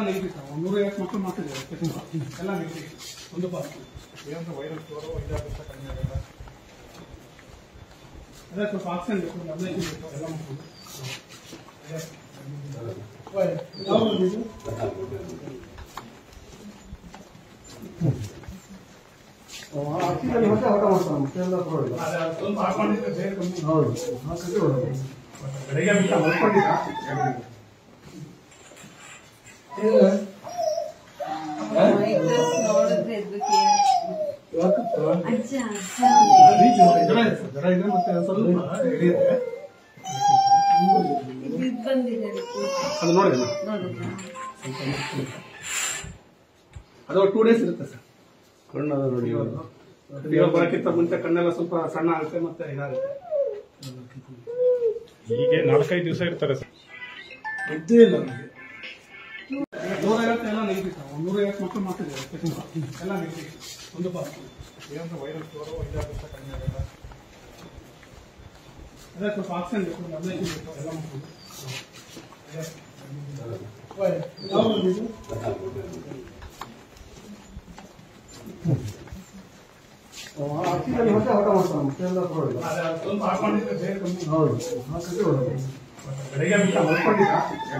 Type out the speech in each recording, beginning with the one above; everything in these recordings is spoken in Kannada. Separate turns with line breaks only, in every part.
ನೆಗೆಟಿವ್ ಸರ್ ಒಂದು ನೂರೈವತ್ತು ಮಕ್ಕಳು ಮಾಡ್ತಿದ್ದಾರೆ ತುಂಬ ಎಲ್ಲ ನೆಗೆಟಿವ್ ಒಂದು ಪಾಸ್
ಏನಂದ್ರೆ ವೈರಲ್ ಫ್ಲೋರು ವೈರಾಣು ಕಡಿಮೆ ಆಗಲ್ಲ
ಅದೇ ಸ್ವಲ್ಪ ಆಕ್ಸಿಜನ್ ಬೇಕು ಒಂದು ಹದಿನೈದು ಬೇಕು ಎಲ್ಲ ಮಕ್ಕಳು ಯಾವ್ದು ಇದು?
ಅಕ್ಕಿದಲ್ಲಿ ಹೊಟ್ಟೆ ಊಟ ಮಾಡ್ತಾರೆ ಮತ್ತೆಲ್ಲ ಪರವಾಗಿಲ್ಲ
ಅದೇ ಅದು ಸ್ವಲ್ಪ ಹಾಕೊಂಡಿದ್ರೆ ಬೇರೆ ಕಮ್ಮಿ
ಹೌದು ಹಾಕಿದ್ರೆ ಒಳ್ಳೆದು.
ಬೆಳಗ್ಗೆ ಬಿಟ್ಟ ಮಲ್ಕೊಂಡಿದ್ದ
ಈಗ
ಮೈಕ್ರೋಸ್ ನೋಡಿದ್ರೆ ಹೆದ್ರಿಕೆ.
ಯಾಕಪ್ಪ?
ಅಜ್ಜ ಅಜ್ಜ
ಅದೇ ಜ್ವರ ಜ್ವರ ಇದೆ ಸರ್ ಜ್ವರ ಇದೆ ಮತ್ತೆ ಸ್ವಲ್ಪ ಎಡಿ ಇದೆ
ಇದು ಇದ್ ಬಂದಿದೆ report.
ಅದು ನೋಡಿದೆ
ನೋಡುದ್ರಾ?
ಅದು ಟೂ ಡೇಸ್ ಇರುತ್ತೆ ಸರ್
ಕಣ್ಣದ ನೋಡಿ
ಫೀವರ್ ಬರೋಕ್ಕಿಂತ ಮುಂಚೆ ಕಣ್ಣೆಲ್ಲ ಸ್ವಲ್ಪ ಸಣ್ಣ ಆಗುತ್ತೆ ಮತ್ತೆ ಇದಾಗುತ್ತೆ
ಹೀಗೆ ನಾಲ್ಕೈದು ದಿವಸ ಇರ್ತಾರೆ ಸರ್
ಇದ್ದೇ ಇಲ್ಲ ನನಗೆ
ನೂರೈವತ್ತು ಎಲ್ಲ ನೆಗೆಟಿವ್ ಸರ್ ಒಂದು ನೂರೈವತ್ತು ಮಕ್ಕಳು ಮಾಡ್ತಿದ್ದಾರೆ ತುಂಬ ಎಲ್ಲ ನೆಗೆಟಿವ್ ಒಂದು ಪಾಸ್
ಏನಂದ್ರೆ ವೈರಲ್ ಫ್ಲೋರು ವೈರಾಣು ಕಡಿಮೆ ಆಗಲ್ಲ
ಅದೇ ಸ್ವಲ್ಪ ಆಕ್ಸಿಜನ್ ಬೇಕು ಒಂದು ಹದಿನೈದು ಬೇಕು ಎಲ್ಲ ಮಕ್ಕಳು ಯಾವ್ದು ಇದು?
ಅಕ್ಕಿದಲ್ಲಿ ಹೊಟ್ಟೆ ಊಟ ಮಾಡ್ತಾರೆ ಮತ್ತೆಲ್ಲ ಪರವಾಗಿಲ್ಲ
ಅದೇ ಅದು ಸ್ವಲ್ಪ ಹಾಕೊಂಡಿದ್ರೆ ಬೇರೆ ಕಮ್ಮಿ
ಹೌದು ಹಾಕಿದ್ರೆ ಒಳ್ಳೆದು.
ಬೆಳಗ್ಗೆ ಬಿಟ್ಟ ಮಲ್ಕೊಂಡಿದ್ದ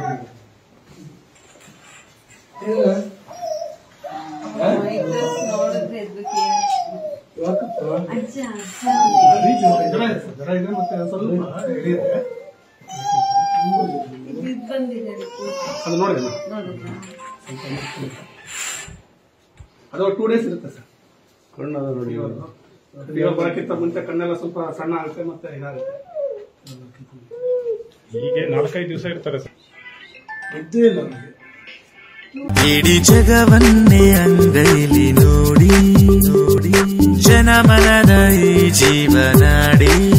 ಈಗ
ಮೈಕ್ರೋಸ್ ನೋಡಿದ್ರೆ ಹೆದ್ರಿಕೆ.
ಯಾಕಪ್ಪ?
ಅಜ್ಜ ಅಜ್ಜ
ಅದೇ ಜ್ವರ ಜ್ವರ ಇದೆ ಸರ್ ಜ್ವರ ಇದೆ ಮತ್ತೆ ಸ್ವಲ್ಪ ಎಡಿ ಇದೆ
ಇದು ಇದ್ ಬಂದಿದೆ report.
ಅದು ನೋಡಿದೆ
ನೋಡುದ್ರಾ?
ಅದು ಟೂ ಡೇಸ್ ಇರುತ್ತೆ ಸರ್
ಕಣ್ಣದ ನೋಡಿ
ಫೀವರ್ ಬರೋಕ್ಕಿಂತ ಮುಂಚೆ ಕಣ್ಣೆಲ್ಲ ಸ್ವಲ್ಪ ಸಣ್ಣ ಆಗುತ್ತೆ ಮತ್ತೆ ಇದಾಗುತ್ತೆ
ಹೀಗೆ ನಾಲ್ಕೈದು ದಿವಸ ಇರ್ತಾರೆ ಸರ್
ಇದ್ದೇ ಇಲ್ಲ ನನಗೆ
ಇಡೀ ಜಗವನ್ನೇ ಅಂಗೈಲಿ ನೋಡಿ ನೋಡಿ ಜನಮನದ ಈ ಜೀವನಾಡಿ